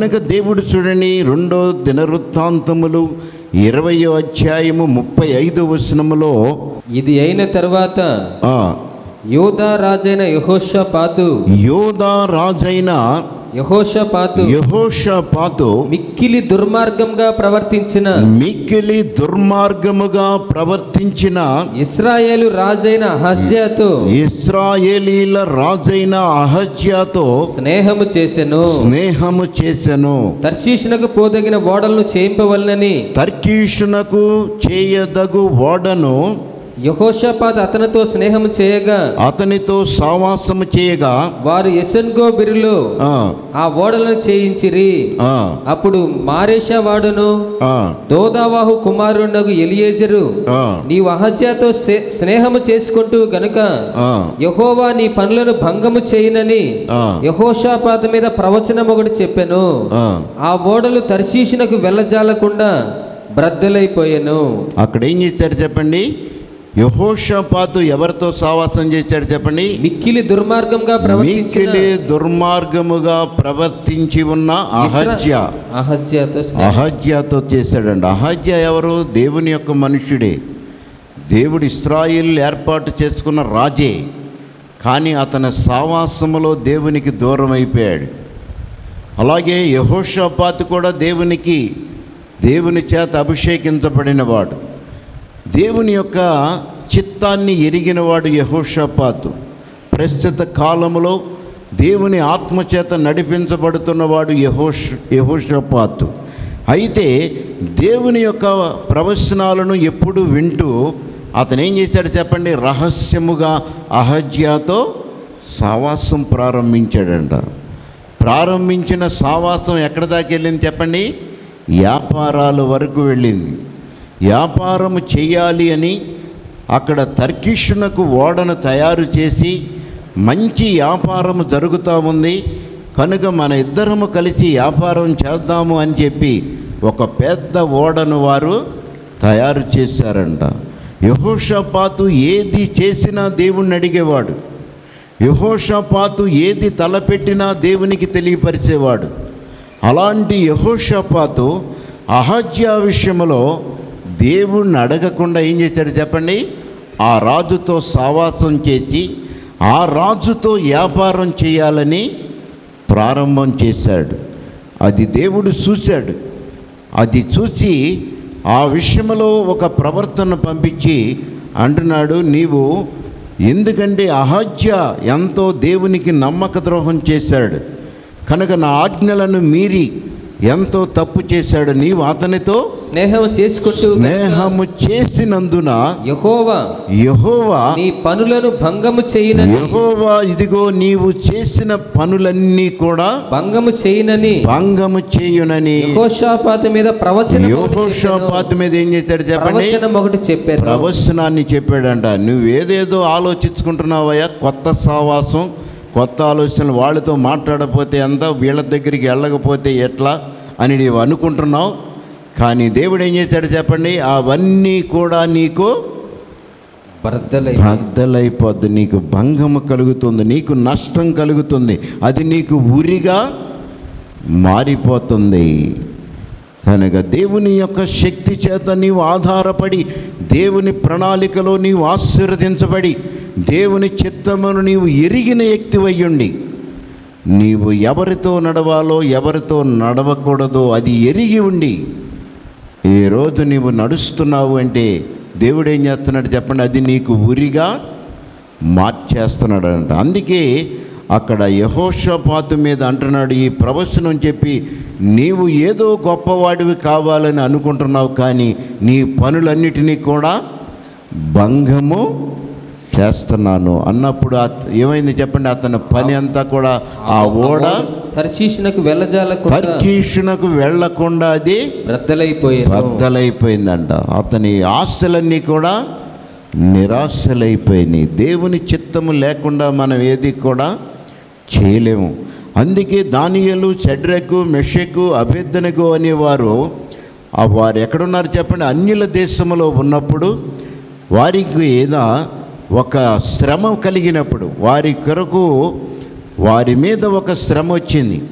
కనుక దేవుడు చూడండి రెండో దినవృత్తాంతములు ఇరవయో అధ్యాయము ముప్పై ఐదో వచనములో ఇది అయిన తర్వాత ఆ, యోధా రాజైన యహోషపాతు యోధా రాజైన యహోషపాతు యహోషపాతు మిక్కిలి దుర్మార్గంగా ప్రవర్తించిన మిక్కిలి దుర్మార్గముగా ప్రవర్తించిన ఇస్రాయేలు రాజైన అహజ్యాతో ఇస్రాయేలీల రాజైన అహజ్యాతో స్నేహము చేసెను స్నేహము చేసెను తర్శీషునకు పోదగిన ఓడలను చేయింపవలనని తర్కీషునకు చేయదగు ఓడను యహోషపాత్ అతనితో స్నేహము చేయగా అతనితో సావాసము చేయగా వారు ఎసన్గో బిరులో ఆ, ఆ ఓడలను చేయించిరి ఆ, అప్పుడు మారేషా వాడును ఆ, దోదావాహు కుమారునగు ఎలియేజరు ఆ, నీవు అహజ్యాతో సే- స్నేహము చేసుకుంటూ గనుక ఆ, యహోవా నీ పనులను భంగము చేయనని ఆ, యహోషాపాత మీద ప్రవచనం ఒకటి చెప్పాను ఆ. ఆ ఓడలు తర్శీషునకు వెళ్ళజాలకుండా బ్రద్దలైపోయాను అక్కడ ఏం చేశారు చెప్పండి యహోషపాతు ఎవరితో సావాసం చేశాడు చెప్పండి మిక్కిలి దుర్మార్గంగా ప్రవర్తించిన మిక్కిలి దుర్మార్గముగా ప్రవర్తించి ఉన్న అహజ్య అహజ్యాతో స్నేహం. అహజ్యాతో చేశాడండి అహజ్య ఎవరు దేవుని యొక్క మనుష్యుడే దేవుడు ఇస్రాయిల్ ఏర్పాటు చేసుకున్న రాజే కానీ అతని సావాసములో దేవునికి దూరం అయిపోయాడు అలాగే యహోషపాతు కూడా దేవునికి దేవుని చేత అభిషేకించబడినవాడు దేవుని యొక్క చిత్తాన్ని ఎరిగినవాడు యహోషపాతు ప్రస్తుత కాలములో దేవుని ఆత్మచేత నడిపించబడుతున్నవాడు యహోష్ యహోషపాతు అయితే దేవుని యొక్క ప్రవచనాలను ఎప్పుడు వింటూ అతను ఏం చేశాడు చెప్పండి రహస్యముగా అహజ్యాతో సావాసం ప్రారంభించాడంట ప్రారంభించిన సావాసం ఎక్కడ దాకా వెళ్ళింది చెప్పండి వ్యాపారాల వరకు వెళ్ళింది వ్యాపారము చేయాలి అని అక్కడ తర్కిషునకు ఓడను తయారు చేసి మంచి వ్యాపారము జరుగుతూ ఉంది కనుక మన ఇద్దరము కలిసి వ్యాపారం చేద్దాము అని చెప్పి ఒక పెద్ద ఓడను వారు తయారు చేశారంట యహోషపాతు ఏది చేసినా దేవుణ్ణి అడిగేవాడు యహోషపాతు ఏది తలపెట్టినా దేవునికి తెలియపరిచేవాడు అలాంటి యహోషపాతు అహజ్యా విషయంలో దేవుణ్ణి అడగకుండా ఏం చేశాడు చెప్పండి ఆ రాజుతో సావాసం చేసి ఆ రాజుతో వ్యాపారం చేయాలని ప్రారంభం చేశాడు అది దేవుడు చూశాడు అది చూసి ఆ విషయంలో ఒక ప్రవర్తన పంపించి అంటున్నాడు నీవు ఎందుకంటే అహజ్య ఎంతో దేవునికి నమ్మక ద్రోహం చేశాడు కనుక నా ఆజ్ఞలను మీరి ఎంతో తప్పు చేశాడు నీవు అతనితో స్నేహం చేసుకుంటూ స్నేహము చేసినందున యహోవా యహోవా నీ పనులను భంగము చేయనని యహోవా ఇదిగో నీవు చేసిన పనులన్నీ కూడా భంగము చేయనని భంగము చేయునని యహోషాపాత మీద ప్రవచనం ఒకటి చెప్పెను. యహోషాపాతు మీద ఏం చేశాడు చెప్పండి ప్రవచనం ఒకటి చెప్పారు ప్రవచనాన్ని చెప్పాడంట నువ్వేదేదో ఆలోచించుకుంటున్నావయ్యా కొత్త సావాసం కొత్త ఆలోచనలు వాళ్ళతో మాట్లాడకపోతే ఎంత వీళ్ళ దగ్గరికి వెళ్ళకపోతే ఎట్లా అని నీవు అనుకుంటున్నావు కానీ దేవుడు ఏం చేశాడు చెప్పండి అవన్నీ కూడా నీకు బర్దలై బద్దలైపోద్ది నీకు భంగము కలుగుతుంది నీకు నష్టం కలుగుతుంది అది నీకు ఉరిగా మారిపోతుంది కనుక దేవుని యొక్క శక్తి చేత నీవు ఆధారపడి దేవుని ప్రణాళికలో నీవు ఆశీర్వదించబడి దేవుని చిత్తమును నీవు ఎరిగిన వ్యక్తివయ్యుండి నీవు ఎవరితో నడవాలో ఎవరితో నడవకూడదో అది ఎరిగి ఉండి ఈరోజు నీవు నడుస్తున్నావు అంటే దేవుడు ఏం చేస్తున్నాడు చెప్పండి అది నీకు ఉరిగా మార్చేస్తున్నాడు అంట అందుకే అక్కడ యహోషపాతు మీద అంటున్నాడు ఈ ప్రవచనం చెప్పి నీవు ఏదో గొప్పవాడివి కావాలని అనుకుంటున్నావు కానీ నీ పనులన్నిటినీ కూడా భంగము చేస్తున్నాను అన్నప్పుడు అత- ఏమైంది చెప్పండి అతని పని అంతా కూడా ఆ ఓడ తర్శీషునకు వెళ్ళజాలకుండా తర్కీషునకు వెళ్లకుండా అది బ్రద్దలైపోయాను బద్దలైపోయిందంట అతని ఆశలన్నీ కూడా నిరాశలైపోయినాయి దేవుని చిత్తము లేకుండా మనం ఏది కూడా చేయలేము అందుకే దానియలు చెడ్రకు మెషకు అభ్యర్థనకు అనేవారు ఆ వారు ఎక్కడున్నారు చెప్పండి అన్యుల దేశంలో ఉన్నప్పుడు వారికి ఏదో ఒక శ్రమ కలిగినప్పుడు వారి కొరకు వారి మీద ఒక శ్రమ వచ్చింది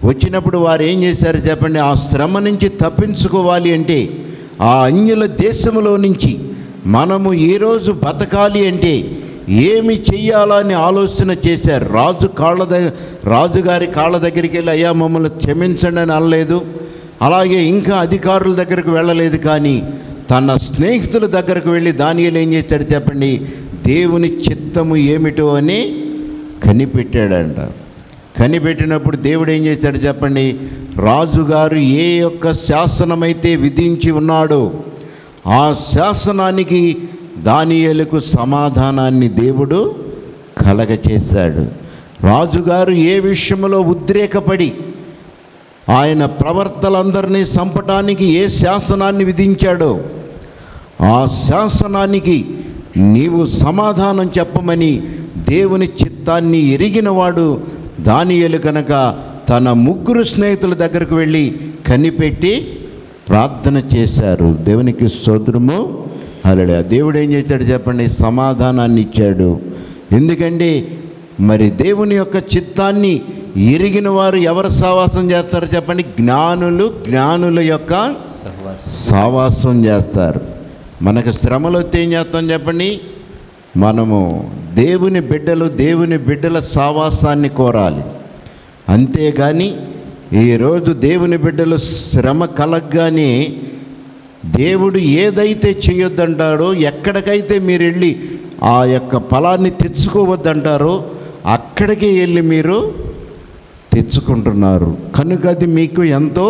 వచ్చినప్పుడు వారు ఏం చేశారు చెప్పండి ఆ శ్రమ నుంచి తప్పించుకోవాలి అంటే ఆ అన్యుల దేశంలో నుంచి మనము ఈరోజు బతకాలి అంటే ఏమి చెయ్యాలని ఆలోచన చేశారు రాజు కాళ్ళ దగ్గర రాజుగారి కాళ్ళ దగ్గరికి వెళ్ళి అయ్యా మమ్మల్ని క్షమించండి అని అనలేదు అలాగే ఇంకా అధికారుల దగ్గరకు వెళ్ళలేదు కానీ తన స్నేహితుల దగ్గరకు వెళ్ళి దానియలు ఏం చేశాడు చెప్పండి దేవుని చిత్తము ఏమిటో అని కనిపెట్టాడంట కనిపెట్టినప్పుడు దేవుడు ఏం చేశాడు చెప్పండి రాజుగారు ఏ యొక్క శాసనమైతే విధించి ఉన్నాడో ఆ శాసనానికి దానియేలుకు సమాధానాన్ని దేవుడు కలగచేశాడు రాజుగారు ఏ విషయంలో ఉద్రేకపడి ఆయన ప్రవర్తలందరినీ చంపటానికి ఏ శాసనాన్ని విధించాడో ఆ శాసనానికి నీవు సమాధానం చెప్పమని దేవుని చిత్తాన్ని ఎరిగినవాడు దానియేలు కనుక తన ముగ్గురు స్నేహితుల దగ్గరకు వెళ్ళి కనిపెట్టి ప్రార్థన చేశారు దేవునికి స్తోత్రము అలడే దేవుడు ఏం చేశాడు చెప్పండి సమాధానాన్ని ఇచ్చాడు ఎందుకంటే మరి దేవుని యొక్క చిత్తాన్ని ఎరిగిన వారు ఎవరు సావాసం చేస్తారో చెప్పండి జ్ఞానులు జ్ఞానుల యొక్క సహవాసం సావాసం చేస్తారు మనకు శ్రమలు వస్తే ఏం చేస్తాం చెప్పండి మనము దేవుని బిడ్డలు దేవుని బిడ్డల సావాసాన్ని కోరాలి అంతేగాని ఈరోజు దేవుని బిడ్డలు శ్రమ కలగ్గానే దేవుడు ఏదైతే చేయొద్దంటాడో ఎక్కడికైతే మీరు వెళ్ళి ఆ యొక్క ఫలాన్ని తెచ్చుకోవద్దంటారో అక్కడికే వెళ్ళి మీరు తెచ్చుకుంటున్నారు కనుక అది మీకు ఎంతో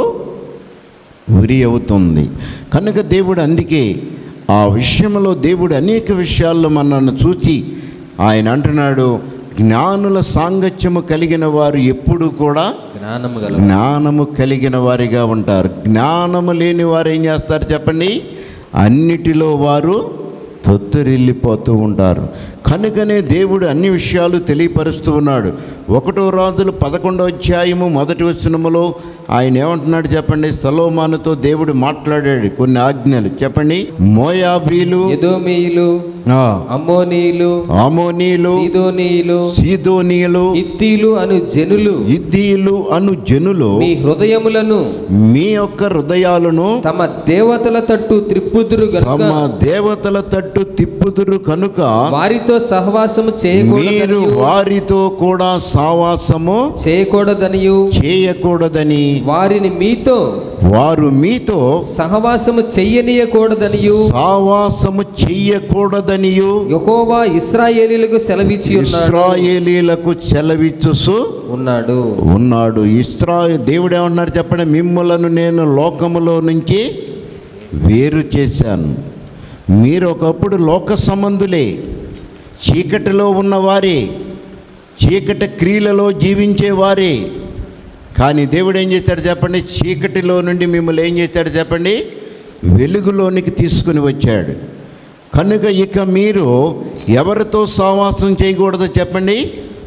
ఉరి అవుతుంది కనుక దేవుడు అందుకే ఆ విషయంలో దేవుడు అనేక విషయాల్లో మనల్ని చూచి ఆయన అంటున్నాడు జ్ఞానుల సాంగత్యము కలిగిన వారు ఎప్పుడు కూడా జ్ఞానము గల జ్ఞానము కలిగిన వారిగా ఉంటారు జ్ఞానము లేని వారు ఏం చేస్తారు చెప్పండి అన్నిటిలో వారు తొత్తురిల్లిపోతూ ఉంటారు కనుకనే దేవుడు అన్ని విషయాలు తెలియపరుస్తూ ఉన్నాడు ఒకటో రాజులు పదకొండో అధ్యాయము మొదటి వచనములో ఆయన ఏమంటున్నాడు చెప్పండి సలోమానుతో దేవుడు మాట్లాడాడు కొన్ని ఆజ్ఞలు చెప్పండి మోయాబీలు ఎదోమీయులు ఆ, అమ్మోనీయులు ఆమోనీయులు సీదోనీయులు సీదోనీయులు ఇత్తీలు అను జనులు ఇద్దీలు అను జనులు మీ హృదయములను మీ యొక్క హృదయాలను తమ దేవతల తట్టు త్రిప్పుదురు గనుక తమ దేవతల తట్టు తిప్పుదురు కనుక వారితో సహవాసము మీరు చేయకూడదనియు వారితో కూడా సావాసము చేయకూడదనియు చేయకూడదని వారిని మీతో వారు మీతో సహవాసము చెయ్యనీయకూడదనియు సావాసము చెయ్యకూడదనియు యెహోవా ఇస్రాయేలీలకు సెలవిచ్చి ఉన్నాడు ఇస్రాయేలీలకు చెలవిచ్చుసు ఉన్నాడు ఉన్నాడు ఇస్రా దేవుడు ఏమన్నారు చెప్పండి మిమ్మలను నేను లోకములో నుంచి వేరు చేశాను మీరు ఒకప్పుడు లోక సంబంధులే చీకటిలో ఉన్నవారే చీకటి క్రియలలో జీవించేవారే కానీ దేవుడు ఏం చేశాడు చెప్పండి చీకటిలో నుండి మిమ్మల్ని ఏం చేశాడు చెప్పండి వెలుగులోనికి తీసుకుని వచ్చాడు కనుక ఇక మీరు ఎవరితో సావాసం చేయకూడదో చెప్పండి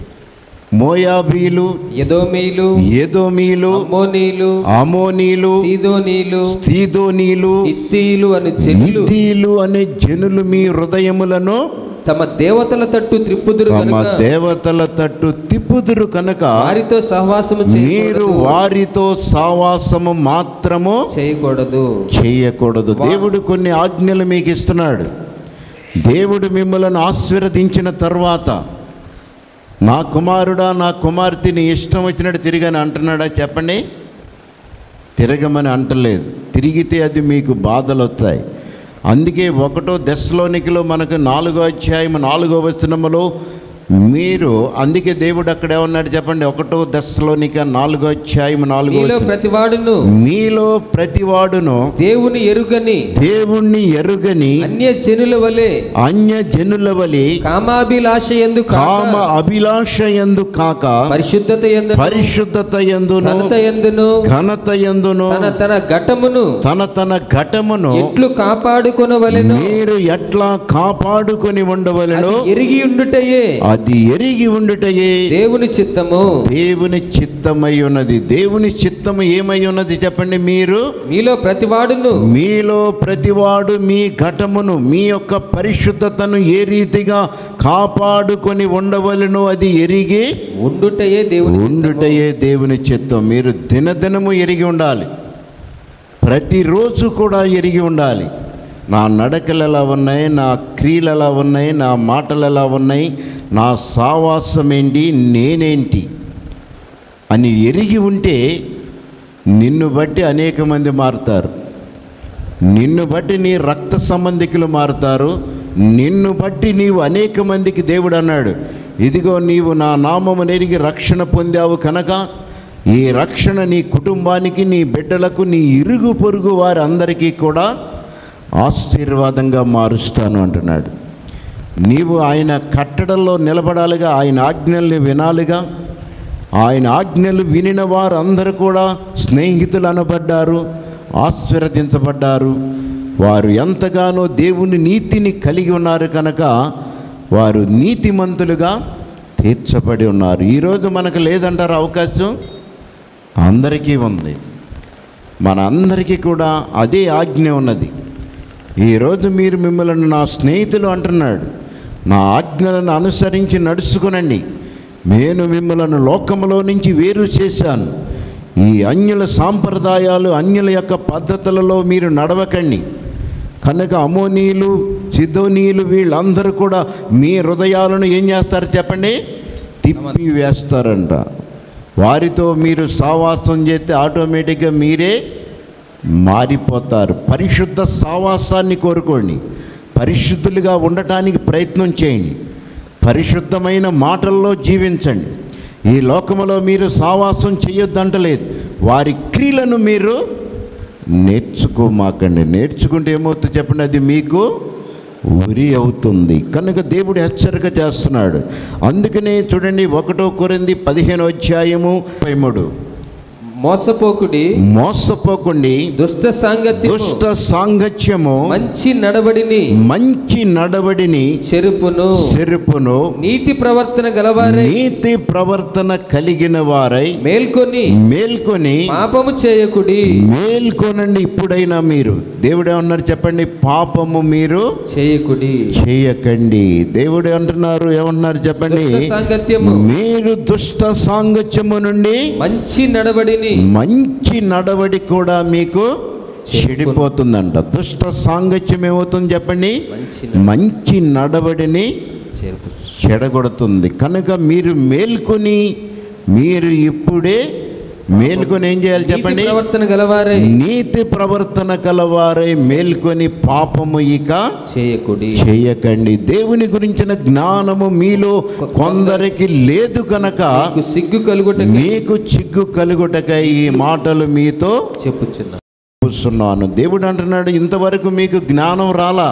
మోయాబీలు ఎదోమీలు ఏదోమీలు అమ్మోనీలు అమోనీలు సీదోనీలు స్థీదోనీలు ఇత్తీలు అను జనులు నితీలు అనే జనులు మీ హృదయములను తమ దేవతల తట్టు త్రిప్పుదురు తమ కనుక దేవతల తట్టు తిప్పుదురు కనుక వారితో సహవాసము మీరు చేయకూడదు వారితో సావాసము మాత్రము చేయకూడదు చేయకూడదు దేవుడు కొన్ని ఆజ్ఞలు మీకు ఇస్తున్నాడు దేవుడు మిమ్మల్ని ఆశీర్వదించిన తర్వాత నా కుమారుడా నా కుమార్తెని ఇష్టం వచ్చినట్టు తిరిగని అంటున్నాడా చెప్పండి తిరగమని అంటలేదు తిరిగితే అది మీకు బాధలు వస్తాయి అందుకే ఒకటో దశలోనికిలో మనకు నాలుగో అధ్యాయం నాలుగో వచనములో మీరు అందుకే దేవుడు అక్కడ ఏమన్నాడు చెప్పండి ఒకటో దశలోనిక నాలుగో అధ్యాయం నాలుగో మీలో వచనం. ప్రతివాడును మీలో ప్రతివాడును దేవుని ఎరుగని దేవుణ్ణి ఎరుగని అన్య జనుల వలె అన్య జనుల వలి కామాభిలాష ఎందు కామ అభిలాష ఎందు కాక పరిశుద్ధత ఎందు పరిశుద్ధత ఎందును ఘనత ఎందును ఘనత ఎందును తన తన ఘటమును తన తన ఘటమును ఎట్లు కాపాడుకొనవలెను మీరు ఎట్లా కాపాడుకొని ఉండవలెను అది ఎరిగి ఉండుటయే అది ఎరిగి ఉండుటయే దేవుని చిత్తము దేవుని చిత్తమై ఉన్నది దేవుని చిత్తము ఏమై ఉన్నది చెప్పండి మీరు మీలో ప్రతివాడును మీలో ప్రతివాడు మీ ఘటమును మీ యొక్క పరిశుద్ధతను ఏ రీతిగా కాపాడుకొని ఉండవలను అది ఎరిగి ఉండుటయే దేవుని చిత్తము. ఉండుటయే దేవుని చిత్తం మీరు దినదినము ఎరిగి ఉండాలి ప్రతిరోజు కూడా ఎరిగి ఉండాలి నా నడకలు ఎలా ఉన్నాయి నా క్రియలు ఎలా ఉన్నాయి నా మాటలు ఎలా ఉన్నాయి నా సావాసం ఏంటి నేనేంటి అని ఎరిగి ఉంటే నిన్ను బట్టి అనేక మంది మారుతారు నిన్ను బట్టి నీ రక్త సంబంధికులు మారుతారు నిన్ను బట్టి నీవు అనేక మందికి దేవుడు అన్నాడు ఇదిగో నీవు నా నామము నెరిగి రక్షణ పొందావు కనుక ఈ రక్షణ నీ కుటుంబానికి నీ బిడ్డలకు నీ ఇరుగు పొరుగు వారి అందరికీ కూడా ఆశీర్వాదంగా మారుస్తాను అంటున్నాడు నీవు ఆయన కట్టడల్లో నిలబడాలిగా ఆయన ఆజ్ఞల్ని వినాలిగా ఆయన ఆజ్ఞలు వినిన వారందరూ కూడా స్నేహితులు అనబడ్డారు ఆశీర్వదించబడ్డారు వారు ఎంతగానో దేవుని నీతిని కలిగి ఉన్నారు కనుక వారు నీతిమంతులుగా తీర్చబడి ఉన్నారు ఈరోజు మనకు లేదంటారు అవకాశం అందరికీ ఉంది మన అందరికీ కూడా అదే ఆజ్ఞ ఉన్నది ఈరోజు మీరు మిమ్మల్ని నా స్నేహితులు అంటున్నాడు నా ఆజ్ఞలను అనుసరించి నడుచుకునండి నేను మిమ్మలను లోకములో నుంచి వేరు చేశాను ఈ అన్యుల సాంప్రదాయాలు అన్యుల యొక్క పద్ధతులలో మీరు నడవకండి కనుక అమోనీయులు సిద్ధోనీయులు వీళ్ళందరూ కూడా మీ హృదయాలను ఏం చేస్తారు చెప్పండి తిప్పి వేస్తారంట వారితో మీరు సావాసం చేస్తే ఆటోమేటిక్గా మీరే మారిపోతారు పరిశుద్ధ సావాసాన్ని కోరుకోండి పరిశుద్ధులుగా ఉండటానికి ప్రయత్నం చేయండి పరిశుద్ధమైన మాటల్లో జీవించండి ఈ లోకములో మీరు సావాసం చేయొద్దంటలేదు వారి క్రియలను మీరు నేర్చుకోమాకండి నేర్చుకుంటే ఏమవుతుంది చెప్పండి అది మీకు ఉరి అవుతుంది కనుక దేవుడు హెచ్చరిక చేస్తున్నాడు అందుకనే చూడండి ఒకటో కొరింది పదిహేను అధ్యాయము ముప్పై మూడు మోసపోకుడి మోసపోకండి దుష్ట సాంగత్యము దుష్ట సాంగత్యము మంచి నడవడిని మంచి నడవడిని చెరుపును చెరుపును నీతి ప్రవర్తన గలవారై నీతి ప్రవర్తన కలిగిన వారై మేల్కొని మేల్కొని పాపము చేయకుడి మేల్కొనండి ఇప్పుడైనా మీరు దేవుడు ఏమన్నారు చెప్పండి పాపము మీరు చేయకుడి చేయకండి దేవుడు అంటున్నారు ఏమంటున్నారు చెప్పండి దుష్ట సాంగత్యము మీరు దుష్ట సాంగత్యము నుండి మంచి నడవడిని మంచి నడవడి కూడా మీకు చెడిపోతుందంట దుష్ట సాంగత్యం ఏమవుతుంది చెప్పండి మంచి మంచి నడవడిని చెరుపు చెడగొడుతుంది కనుక మీరు మేల్కొని మీరు ఇప్పుడే మేల్కొని ఏం చేయాలి నీతి చెప్పండి ప్రవర్తన గలవారై నీతి ప్రవర్తన కలవారై మేల్కొని పాపము ఇక చేయకుడి చేయకండి దేవుని గురించిన జ్ఞానము మీలో కొందరికి లేదు కనుక నీకు సిగ్గు కలుగుట మీకు చిగ్గు కలుగుటకై ఈ మాటలు మీతో చెప్పుచున్నా చూస్తున్నాను దేవుడు అంటున్నాడు ఇంతవరకు మీకు జ్ఞానం రాలా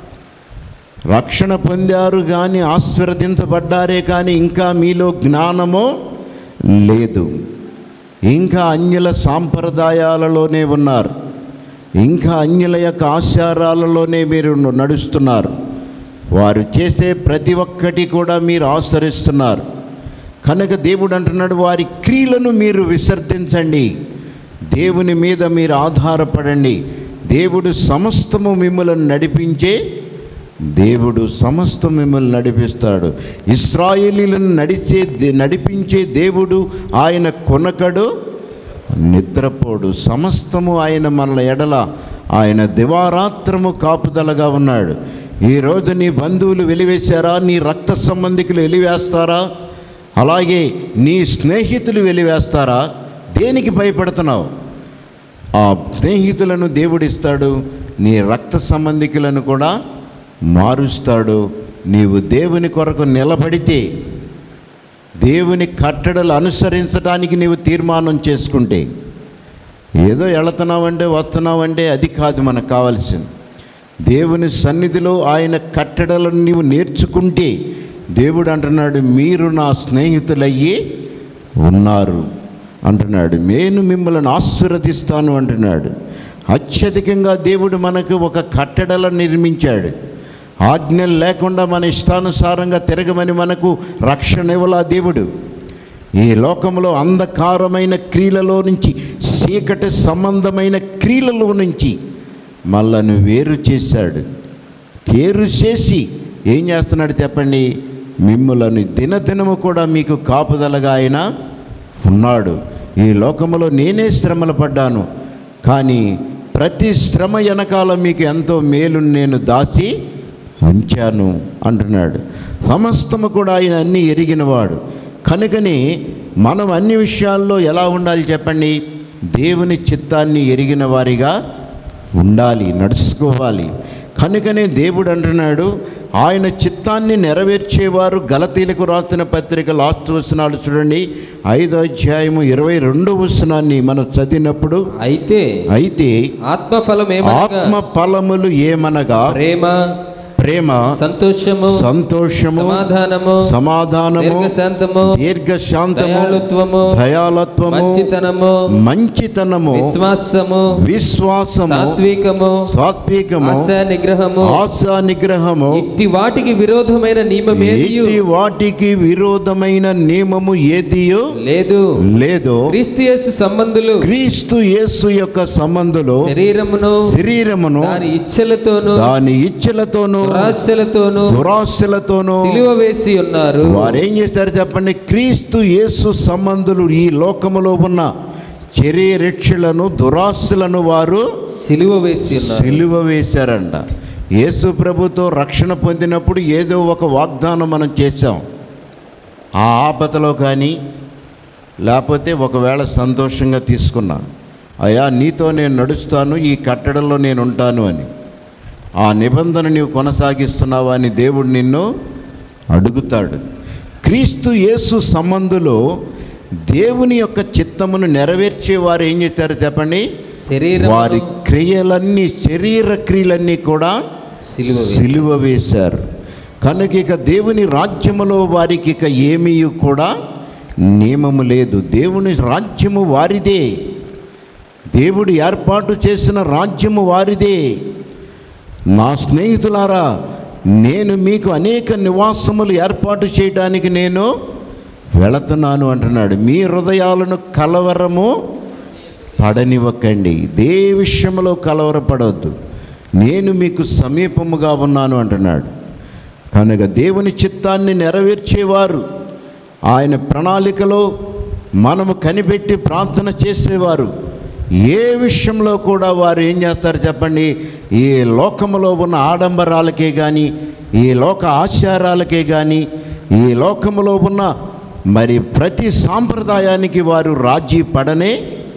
రక్షణ పొందారు కానీ ఆశీర్వదించబడ్డారే కానీ ఇంకా మీలో జ్ఞానము లేదు ఇంకా అన్యుల సాంప్రదాయాలలోనే ఉన్నారు ఇంకా అన్యుల యొక్క ఆచారాలలోనే మీరు నడుస్తున్నారు వారు చేసే ప్రతి ఒక్కటి కూడా మీరు ఆచరిస్తున్నారు కనుక దేవుడు అంటున్నాడు వారి క్రియలను మీరు విసర్జించండి దేవుని మీద మీరు ఆధారపడండి దేవుడు సమస్తము మిమ్మల్ని నడిపించే దేవుడు సమస్తం మిమ్మల్ని నడిపిస్తాడు ఇస్రాయేలీలను నడిచే నడిపించే దేవుడు ఆయన కొనకడు నిద్రపోడు సమస్తము ఆయన మన ఎడల ఆయన దివారాత్రము కాపుదలగా ఉన్నాడు ఈరోజు నీ బంధువులు వెలివేశారా నీ రక్త సంబంధికులు వెలివేస్తారా అలాగే నీ స్నేహితులు వెలివేస్తారా దేనికి భయపడుతున్నావు ఆ స్నేహితులను దేవుడిస్తాడు నీ రక్త సంబంధికులను కూడా మారుస్తాడు నీవు దేవుని కొరకు నిలబడితే దేవుని కట్టడలు అనుసరించడానికి నీవు తీర్మానం చేసుకుంటే ఏదో వెళుతున్నావంటే వస్తున్నావంటే అది కాదు మనకు కావాల్సింది దేవుని సన్నిధిలో ఆయన కట్టడలను నీవు నేర్చుకుంటే దేవుడు అంటున్నాడు మీరు నా స్నేహితులయ్యి ఉన్నారు అంటున్నాడు నేను మిమ్మల్ని ఆశీర్వదిస్తాను అంటున్నాడు అత్యధికంగా దేవుడు మనకు ఒక కట్టడలను నిర్మించాడు ఆజ్ఞలు లేకుండా మన ఇష్టానుసారంగా తిరగమని మనకు రక్షణ ఇవ్వలా దేవుడు ఈ లోకంలో అంధకారమైన క్రియలలో నుంచి చీకటి సంబంధమైన క్రియలలో నుంచి మళ్ళను వేరు చేశాడు వేరు చేసి ఏం చేస్తున్నాడు చెప్పండి మిమ్ములను దినదినము కూడా మీకు కాపుదలగా ఆయన ఉన్నాడు ఈ లోకములో నేనే శ్రమలు పడ్డాను కానీ ప్రతి శ్రమ వెనకాల మీకు ఎంతో మేలు నేను దాచి ఉంచాను అంటున్నాడు సమస్తము కూడా ఆయన అన్నీ ఎరిగినవాడు కనుకని మనం అన్ని విషయాల్లో ఎలా ఉండాలి చెప్పండి దేవుని చిత్తాన్ని ఎరిగిన వారిగా ఉండాలి నడుచుకోవాలి కనుకనే దేవుడు అంటున్నాడు ఆయన చిత్తాన్ని నెరవేర్చేవారు గలతీలకు రాసిన పత్రిక లాస్ట్ వచనాలు చూడండి ఐదో అధ్యాయము ఇరవై రెండో వచనాన్ని మనం చదివినప్పుడు అయితే అయితే ఆత్మఫలం ఏమనగా ఆత్మ ఫలములు ఏమనగా ప్రేమ ప్రేమ సంతోషము సంతోషము సమాధానము సమాధానము దీర్ఘశాంతము దీర్ఘశాంతము దయాళుత్వము దయాలత్వము మంచితనము మంచితనము విశ్వాసము విశ్వాసము సాత్వికము సాత్వికము ఆశా నిగ్రహము ఆశా నిగ్రహము ఇట్టి వాటికి విరోధమైన నియమం ఏదియు ఇట్టి వాటికి విరోధమైన నియమము ఏదియో లేదు లేదో క్రీస్తు యేసు సంబంధులు క్రీస్తు యేసు యొక్క సంబంధులు శరీరమును శరీరమును దాని ఇచ్చలతోను దాని ఇచ్చలతోనూ దురాశలతోను దురాశలతోనూ సిలువ వేసి ఉన్నారు వారు ఏం చేస్తారు చెప్పండి క్రీస్తు యేసు సంబంధులు ఈ లోకములో ఉన్న చర్యరక్షలను దురాశలను వారు సిలువ వేసి ఉన్నారు సిలువ వేశారంట యేసు ప్రభుతో రక్షణ పొందినప్పుడు ఏదో ఒక వాగ్దానం మనం చేశాం ఆ ఆపదలో కానీ లేకపోతే ఒకవేళ సంతోషంగా తీసుకున్నా అయ్యా నీతో నేను నడుస్తాను ఈ కట్టడంలో నేను ఉంటాను అని ఆ నిబంధన నీవు కొనసాగిస్తున్నావా అని దేవుడు నిన్ను అడుగుతాడు క్రీస్తు యేసు సంబంధులో దేవుని యొక్క చిత్తమును నెరవేర్చేవారు ఏం చేస్తారు చెప్పండి శరీరం వారి క్రియలన్నీ శరీర క్రియలన్నీ కూడా సిలువ వేసి సిలువ వేశారు కనుక ఇక దేవుని రాజ్యములో వారికి ఇక ఏమీ కూడా నియమము లేదు దేవుని రాజ్యము వారిదే దేవుడు ఏర్పాటు చేసిన రాజ్యము వారిదే నా స్నేహితులారా నేను మీకు అనేక నివాసములు ఏర్పాటు చేయడానికి నేను వెళుతున్నాను అంటున్నాడు మీ హృదయాలను కలవరము పడనివ్వకండి దే విషయంలో కలవరపడవద్దు నేను మీకు సమీపముగా ఉన్నాను అంటున్నాడు కనుక దేవుని చిత్తాన్ని నెరవేర్చేవారు ఆయన ప్రణాళికలో మనము కనిపెట్టి ప్రార్థన చేసేవారు ఏ విషయంలో కూడా వారు ఏం చేస్తారు చెప్పండి ఈ లోకములో ఉన్న ఆడంబరాలకే కానీ ఈ లోక ఆచారాలకే కానీ ఈ లోకములో ఉన్న మరి ప్రతి సాంప్రదాయానికి వారు రాజీ పడనే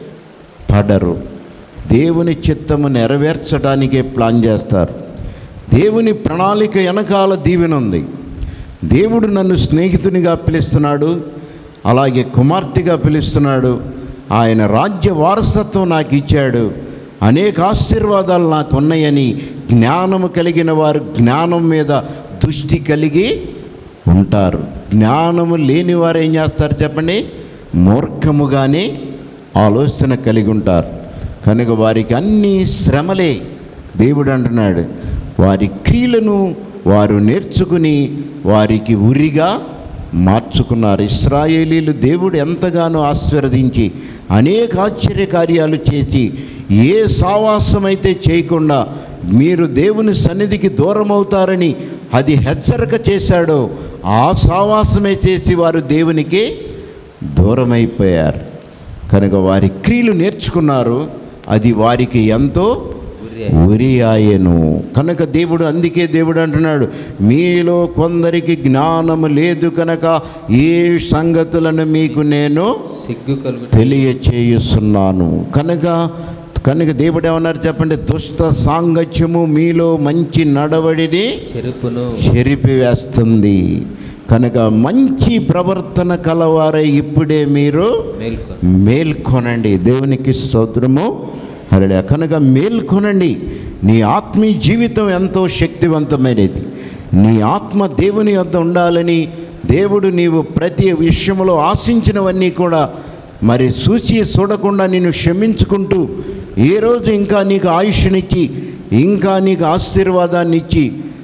పడరు దేవుని చిత్తము నెరవేర్చడానికే ప్లాన్ చేస్తారు దేవుని ప్రణాళిక వెనకాల దీవెన ఉంది దేవుడు నన్ను స్నేహితునిగా పిలుస్తున్నాడు అలాగే కుమార్తెగా పిలుస్తున్నాడు ఆయన రాజ్య వారసత్వం నాకు ఇచ్చాడు అనేక ఆశీర్వాదాలు నాకు ఉన్నాయని జ్ఞానము కలిగిన వారు జ్ఞానం మీద దృష్టి కలిగి ఉంటారు జ్ఞానము లేని వారు ఏం చేస్తారు చెప్పండి మూర్ఖముగానే ఆలోచన కలిగి ఉంటారు కనుక వారికి అన్ని శ్రమలే దేవుడు అంటున్నాడు వారి క్రియలను వారు నేర్చుకుని వారికి ఉరిగా మార్చుకున్నారు ఇస్రాయేలీలు దేవుడు ఎంతగానో ఆశీర్వదించి అనేక ఆశ్చర్య కార్యాలు చేసి ఏ సావాసమైతే చేయకుండా మీరు దేవుని సన్నిధికి దూరం అవుతారని అది హెచ్చరిక చేశాడో ఆ సావాసమే చేసి వారు దేవునికి దూరమైపోయారు కనుక వారి క్రియలు నేర్చుకున్నారు అది వారికి ఎంతో ఉరి ఉరి ఆయను కనుక దేవుడు అందుకే దేవుడు అంటున్నాడు మీలో కొందరికి జ్ఞానము లేదు కనుక ఏ సంగతులను మీకు నేను సిగ్గు కలుగు తెలియచేయుస్తున్నాను కనుక కనుక దేవుడు ఏమన్నారు చెప్పండి దుష్ట సాంగత్యము మీలో మంచి నడవడిని చెరుపును చెరిపివేస్తుంది కనుక మంచి ప్రవర్తన కలవారై ఇప్పుడే మీరు మేల్కొని మేల్కొనండి దేవునికి స్తోత్రము హరళ కనుక మేల్కొనండి నీ ఆత్మీయ జీవితం ఎంతో శక్తివంతమైనది నీ ఆత్మ దేవుని వద్ద ఉండాలని దేవుడు నీవు ప్రతి విషయంలో ఆశించినవన్నీ కూడా మరి సూచి చూడకుండా నిన్ను క్షమించుకుంటూ ఏ రోజు ఇంకా నీకు ఆయుష్నిచ్చి ఇంకా నీకు ఆశీర్వాదాన్ని ఇచ్చి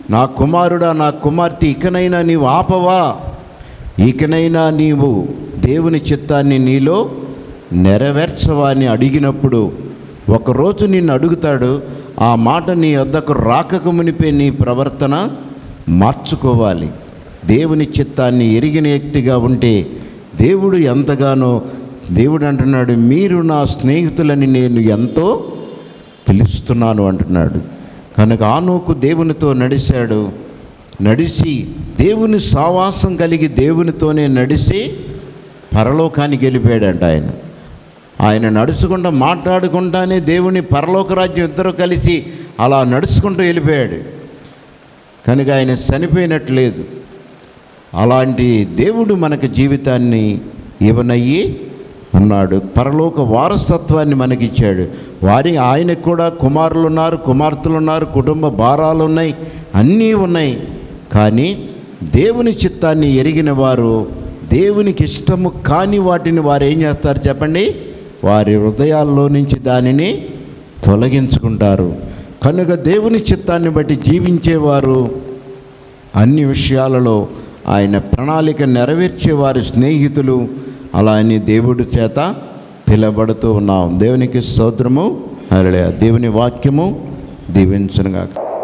నా కుమారుడా నా కుమార్తె ఇకనైనా నీవు ఆపవా ఇకనైనా నీవు దేవుని చిత్తాన్ని నీలో నెరవేర్చవా అని అడిగినప్పుడు ఒకరోజు నిన్ను అడుగుతాడు ఆ మాట నీ వద్దకు రాకకు మునిపే నీ ప్రవర్తన మార్చుకోవాలి దేవుని చిత్తాన్ని ఎరిగిన వ్యక్తిగా ఉంటే దేవుడు ఎంతగానో దేవుడు అంటున్నాడు మీరు నా స్నేహితులని నేను ఎంతో పిలుస్తున్నాను అంటున్నాడు కనుక ఆనోకు దేవునితో నడిచాడు నడిచి దేవుని సావాసం కలిగి దేవునితోనే నడిచి పరలోకానికి వెళ్ళిపోయాడంట ఆయన ఆయన నడుచుకుంటూ మాట్లాడుకుంటానే దేవుని పరలోక రాజ్యం ఇద్దరు కలిసి అలా నడుచుకుంటూ వెళ్ళిపోయాడు కనుక ఆయన చనిపోయినట్టు లేదు అలాంటి దేవుడు మనకు జీవితాన్ని ఇవ్వనయ్యి ఉన్నాడు పరలోక వారసత్వాన్ని మనకిచ్చాడు వారి ఆయనకు కూడా కుమారులు ఉన్నారు కుమార్తెలు ఉన్నారు కుటుంబ భారాలు ఉన్నాయి అన్నీ ఉన్నాయి కానీ దేవుని చిత్తాన్ని ఎరిగిన వారు దేవునికి ఇష్టము కాని వాటిని వారు ఏం చేస్తారు చెప్పండి వారి హృదయాల్లో నుంచి దానిని తొలగించుకుంటారు కనుక దేవుని చిత్తాన్ని బట్టి జీవించేవారు అన్ని విషయాలలో ఆయన ప్రణాళిక నెరవేర్చే వారి స్నేహితులు అలా అని దేవుడి చేత పిలబడుతూ ఉన్నాం దేవునికి స్తోత్రము అరలే దేవుని వాక్యము దీవించనుగా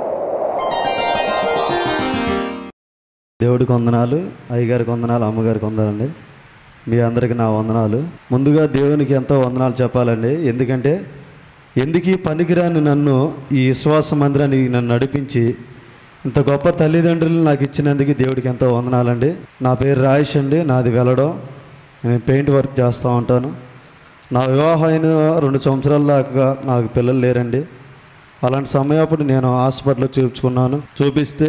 దేవుడికి వందనాలు అయ్యగారికి వందనాలు అమ్మగారికి వందనాలండి మీ అందరికి నా వందనాలు ముందుగా దేవునికి ఎంతో వందనాలు చెప్పాలండి ఎందుకంటే ఎందుకు ఈ పనికిరాని నన్ను ఈ విశ్వాస మందిరానికి నన్ను నడిపించి ఇంత గొప్ప తల్లిదండ్రులు నాకు ఇచ్చినందుకు దేవుడికి ఎంతో వందనాలండి నా పేరు రాయేష్ అండి నాది వెళ్ళడం నేను పెయింట్ వర్క్ చేస్తూ ఉంటాను నా వివాహం అయిన రెండు సంవత్సరాల దాకా నాకు పిల్లలు లేరండి అలాంటి సమయప్పుడు నేను హాస్పిటల్లో చూపించుకున్నాను చూపిస్తే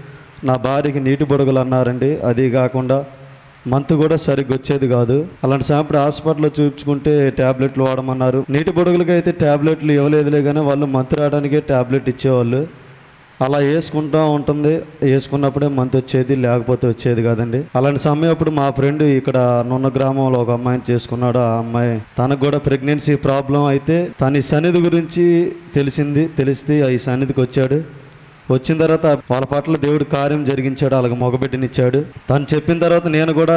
నా భార్యకి నీటి బుడగలు అన్నారండి అది కాకుండా మంత్ కూడా సరిగ్గా వచ్చేది కాదు అలాంటి సమయప్పుడు హాస్పిటల్లో చూపించుకుంటే ట్యాబ్లెట్లు వాడమన్నారు నీటి బుడగలకి అయితే ట్యాబ్లెట్లు ఇవ్వలేదులే కానీ వాళ్ళు మంత్ రావడానికే ట్యాబ్లెట్ ఇచ్చేవాళ్ళు అలా వేసుకుంటూ ఉంటుంది వేసుకున్నప్పుడే మంత్ వచ్చేది లేకపోతే వచ్చేది కాదండి అలాంటి సమయం అప్పుడు మా ఫ్రెండ్ ఇక్కడ నున్న గ్రామంలో ఒక అమ్మాయిని చేసుకున్నాడు ఆ అమ్మాయి తనకు కూడా ప్రెగ్నెన్సీ ప్రాబ్లం అయితే తన ఈ సన్నిధి గురించి తెలిసింది తెలిస్తే ఈ సన్నిధికి వచ్చాడు వచ్చిన తర్వాత వాళ్ళ పట్ల దేవుడు కార్యం జరిగించాడు అలాగ మగబిడ్డనిచ్చాడు తను చెప్పిన తర్వాత నేను కూడా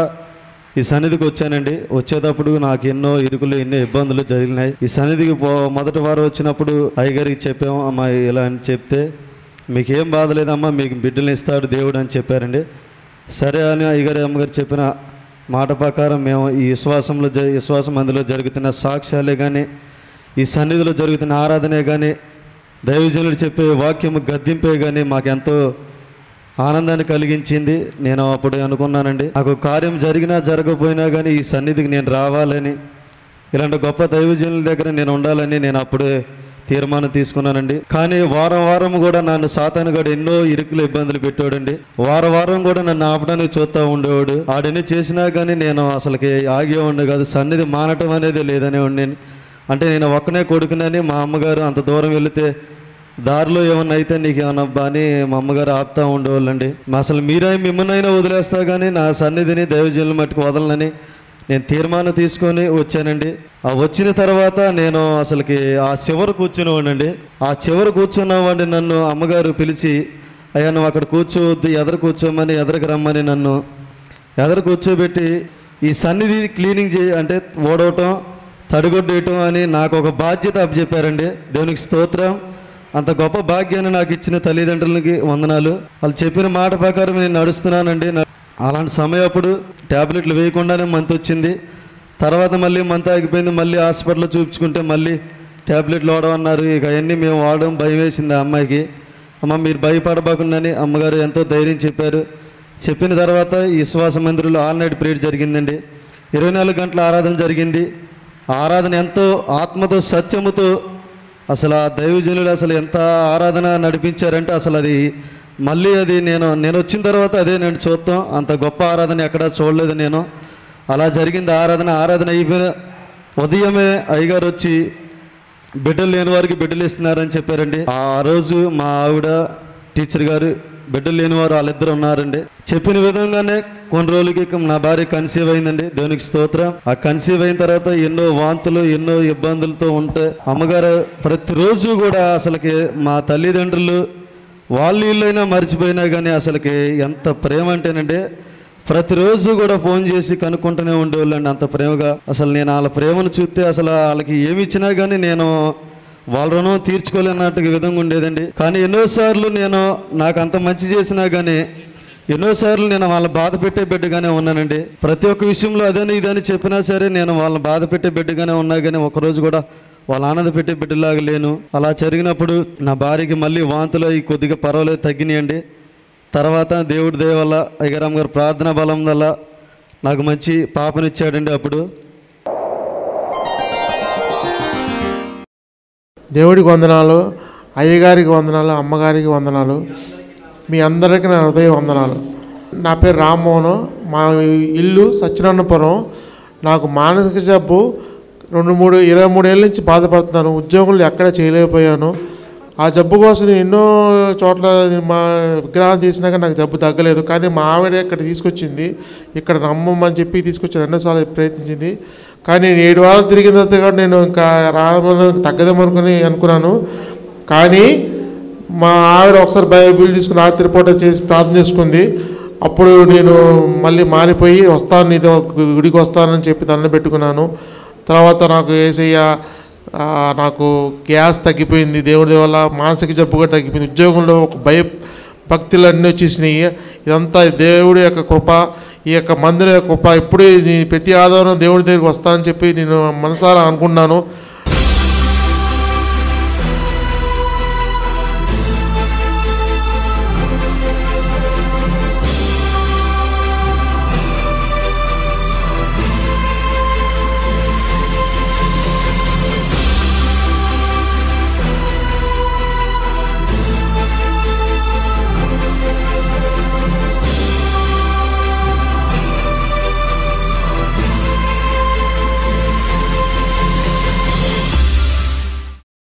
ఈ సన్నిధికి వచ్చానండి వచ్చేటప్పుడు నాకు ఎన్నో ఇరుకులు ఎన్నో ఇబ్బందులు జరిగినాయి ఈ సన్నిధికి పో మొదటి వారు వచ్చినప్పుడు అయ్యగారికి చెప్పాము అమ్మా ఇలా అని చెప్తే మీకేం బాధ లేదమ్మా మీకు బిడ్డలు ఇస్తాడు దేవుడు అని చెప్పారండి సరే అని అయ్యగారు అమ్మగారు చెప్పిన మాట ప్రకారం మేము ఈ విశ్వాసంలో జ విశ్వాసం అందులో జరుగుతున్న సాక్ష్యాలే కానీ ఈ సన్నిధిలో జరుగుతున్న ఆరాధనే కానీ దైవజనులు చెప్పే వాక్యము గద్దింపే కానీ మాకెంతో ఆనందాన్ని కలిగించింది నేను అప్పుడు అనుకున్నానండి నాకు కార్యం జరిగినా జరగకపోయినా కానీ ఈ సన్నిధికి నేను రావాలని ఇలాంటి గొప్ప దైవజనుల దగ్గర నేను ఉండాలని నేను అప్పుడే తీర్మానం తీసుకున్నానండి కానీ వారం వారం కూడా నన్ను సాతానుగాడు ఎన్నో ఇరుకులు ఇబ్బందులు పెట్టాడండి వారం వారం కూడా నన్ను ఆపడానికి చూస్తూ ఉండేవాడు ఆడని చేసినా కానీ నేను అసలుకి ఆగే ఉండే కాదు సన్నిధి మానటం అనేది లేదనే ఉండేది అంటే నేను ఒక్కనే కొడుకునని మా అమ్మగారు అంత దూరం వెళితే దారిలో ఏమన్నా అయితే నీకు ఏమన్నా అబ్బా అని మా అమ్మగారు ఆపుతా ఉండేవాళ్ళండి మా అసలు మీరే మిమ్మల్నైనా వదిలేస్తా కానీ నా సన్నిధిని దైవజనుల మట్టుకు వదలనని నేను తీర్మానం తీసుకొని వచ్చానండి ఆ వచ్చిన తర్వాత నేను అసలుకి ఆ చివర కూర్చునేవాడినండి ఆ చివర కూర్చున్నవాడిని నన్ను అమ్మగారు పిలిచి అయ్యా నువ్వు అక్కడ కూర్చోవద్దు ఎదరు కూర్చోమని ఎదరికి రమ్మని నన్ను ఎదరు కూర్చోబెట్టి ఈ సన్నిధి క్లీనింగ్ చేయ అంటే ఓడవటం తడిగొడ్డేయటం అని నాకు ఒక బాధ్యత అప్పచెప్పారండి దేవునికి స్తోత్రం అంత గొప్ప భాగ్యాన్ని నాకు ఇచ్చిన తల్లిదండ్రులకి వందనాలు వాళ్ళు చెప్పిన మాట ప్రకారం నేను నడుస్తున్నానండి నా- అలాంటి సమయం అప్పుడు ట్యాబ్లెట్లు వేయకుండానే మంత్ వచ్చింది తర్వాత మళ్ళీ మంత్ ఆగిపోయింది మళ్ళీ హాస్పిటల్లో చూపించుకుంటే మళ్ళీ ట్యాబ్లెట్లు వాడమన్నారు ఇక అవన్నీ మేము వాడడం భయం వేసింది ఆ అమ్మాయికి అమ్మ మీరు భయపడబోకుండాని అమ్మగారు ఎంతో ధైర్యం చెప్పారు చెప్పిన తర్వాత ఈ విశ్వాస మందిరంలో ఆల్ నైట్ ప్రేయర్ జరిగిందండి ఇరవై నాలుగు గంటల ఆరాధన జరిగింది ఆ ఆరాధన ఎంతో ఆత్మతో సత్యముతో అసలు ఆ దైవజనులు అసలు ఎంత ఆరాధన నడిపించారంటే అసలు అది మళ్ళీ అది నేను నేను వచ్చిన తర్వాత అదే నేను చూస్తాం అంత గొప్ప ఆరాధన ఎక్కడా చూడలేదు నేను అలా జరిగింది ఆరాధన ఆరాధన అయిపోయిన ఉదయమే అయ్యగారు వచ్చి బిడ్డలు లేని వారికి బిడ్డలు ఇస్తున్నారని చెప్పారండి ఆ రోజు మా ఆవిడ టీచర్ గారు బిడ్డలు లేని వారు వాళ్ళిద్దరు ఉన్నారండి చెప్పిన విధంగానే కొన్ని రోజులకి నా భార్య కన్సీవ్ అయిందండి దేవునికి స్తోత్రం ఆ కన్సీవ్ అయిన తర్వాత ఎన్నో వాంతులు ఎన్నో ఇబ్బందులతో ఉంటే అమ్మగారు ప్రతిరోజు కూడా అసలుకి మా తల్లిదండ్రులు వాళ్ళు వీళ్ళైనా మర్చిపోయినా కానీ అసలుకి ఎంత ప్రేమ అంటేనంటే ప్రతిరోజు కూడా ఫోన్ చేసి కనుక్కుంటూనే ఉండేవాళ్ళండి అంత ప్రేమగా అసలు నేను వాళ్ళ ప్రేమను చూస్తే అసలు వాళ్ళకి ఏమి ఇచ్చినా కానీ నేను వాళ్ళ రుణం తీర్చుకోలేనట్టుగా విధంగా ఉండేదండి కానీ ఎన్నోసార్లు నేను నాకు అంత మంచి చేసినా కానీ ఎన్నోసార్లు నేను వాళ్ళ బాధ పెట్టే బిడ్డగానే ఉన్నానండి ప్రతి ఒక్క విషయంలో అదని ఇదని చెప్పినా సరే నేను వాళ్ళని బాధ పెట్టే బిడ్డగానే ఉన్నా కానీ ఒకరోజు కూడా వాళ్ళ ఆనంద పెట్టే బిడ్డలాగా లేను అలా జరిగినప్పుడు నా భార్యకి మళ్ళీ వాంతులు అవి కొద్దిగా పర్వాలేదు తగ్గినాయండి తర్వాత దేవుడి దయ వల్ల అయ్యగారాం గారు ప్రార్థన బలం వల్ల నాకు మంచి పాపనిచ్చాడండి అప్పుడు దేవుడికి వందనాలు అయ్యగారికి వందనాలు అమ్మగారికి వందనాలు మీ అందరికీ నా హృదయ వందనాలు నా పేరు రామ్మోహన్ మా ఇల్లు సత్యనారాయణపురం నాకు మానసిక జబ్బు రెండు మూడు ఇరవై మూడేళ్ళ నుంచి బాధపడుతున్నాను ఉద్యోగులు ఎక్కడ చేయలేకపోయాను ఆ జబ్బు కోసం నేను ఎన్నో చోట్ల మా విగ్రహాలు చేసినాక నాకు జబ్బు తగ్గలేదు కానీ మా ఆవిడ ఇక్కడ తీసుకొచ్చింది ఇక్కడ నమ్మమని చెప్పి తీసుకొచ్చి రెండోసార్లు ప్రయత్నించింది కానీ నేను ఏడు వారాలు తిరిగిన తర్వాత కూడా నేను ఇంకా రామని తగ్గదేమనుకుని అనుకున్నాను కానీ మా ఆవిడ ఒకసారి బైబిల్ తీసుకుని రాత్రి పూట చేసి ప్రార్థన చేసుకుంది అప్పుడు నేను మళ్ళీ మారిపోయి వస్తాను నీతో గుడికి వస్తానని చెప్పి దండ పెట్టుకున్నాను తర్వాత నాకు ఏసయ్య ఆ, నాకు గ్యాస్ తగ్గిపోయింది దేవుడి వల్ల మానసిక జబ్బు కూడా తగ్గిపోయింది ఉద్యోగంలో ఒక భయ భక్తులు అన్నీ వచ్చేసినాయి ఇదంతా దేవుడి యొక్క కృప ఈ యొక్క మందిర యొక్క కృప ఇప్పుడు ఇది ప్రతి ఆధారం దేవుడి దగ్గరికి వస్తానని చెప్పి నేను మనసారా అనుకున్నాను